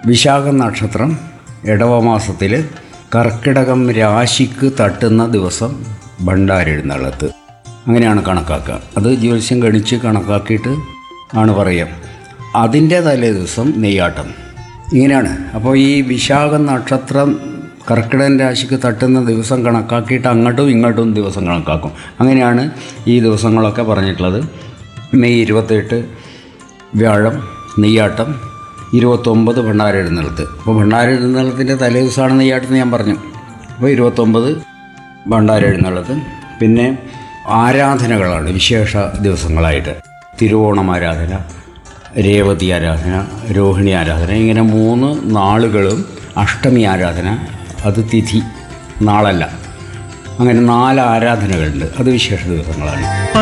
വിശാഖ നക്ഷത്രം ഇടവമാസത്തിൽ കർക്കിടകം രാശിക്ക് തട്ടുന്ന ദിവസം ഭണ്ഡാരെഴുന്നള്ളത്ത് അങ്ങനെയാണ് കണക്കാക്കുക അത് ജ്യോത്സ്യം ഗണിച്ച് കണക്കാക്കിയിട്ട് ആണ് പറയുക അതിൻ്റെ തലേ ദിവസം നെയ്യാട്ടം ഇങ്ങനെയാണ് അപ്പോൾ ഈ വിശാഖ നക്ഷത്രം കർക്കിടകൻ രാശിക്ക് തട്ടുന്ന ദിവസം കണക്കാക്കിയിട്ട് അങ്ങോട്ടും ഇങ്ങോട്ടും ദിവസം കണക്കാക്കും അങ്ങനെയാണ് ഈ ദിവസങ്ങളൊക്കെ പറഞ്ഞിട്ടുള്ളത് മെയ് ഇരുപത്തെട്ട് വ്യാഴം നെയ്യാട്ടം ഇരുപത്തൊമ്പത് ഭണ്ഡാരെഴുന്നള്ളത്ത് അപ്പോൾ ഭണ്ഡാരെഴുന്നള്ളത്തിൻ്റെ തലേ ദിവസമാണ് നെയ്യാട്ടം ഞാൻ പറഞ്ഞു അപ്പോൾ ഇരുപത്തൊമ്പത് ഭണ്ഡാരെഴുന്നള്ളത്ത് പിന്നെ ആരാധനകളാണ് വിശേഷ ദിവസങ്ങളായിട്ട് തിരുവോണം ആരാധന രേവതി ആരാധന രോഹിണി ആരാധന ഇങ്ങനെ മൂന്ന് നാളുകളും അഷ്ടമി ആരാധന അത് തിഥി നാളല്ല അങ്ങനെ നാല് ആരാധനകളുണ്ട് അത് വിശേഷ ദിവസങ്ങളാണ്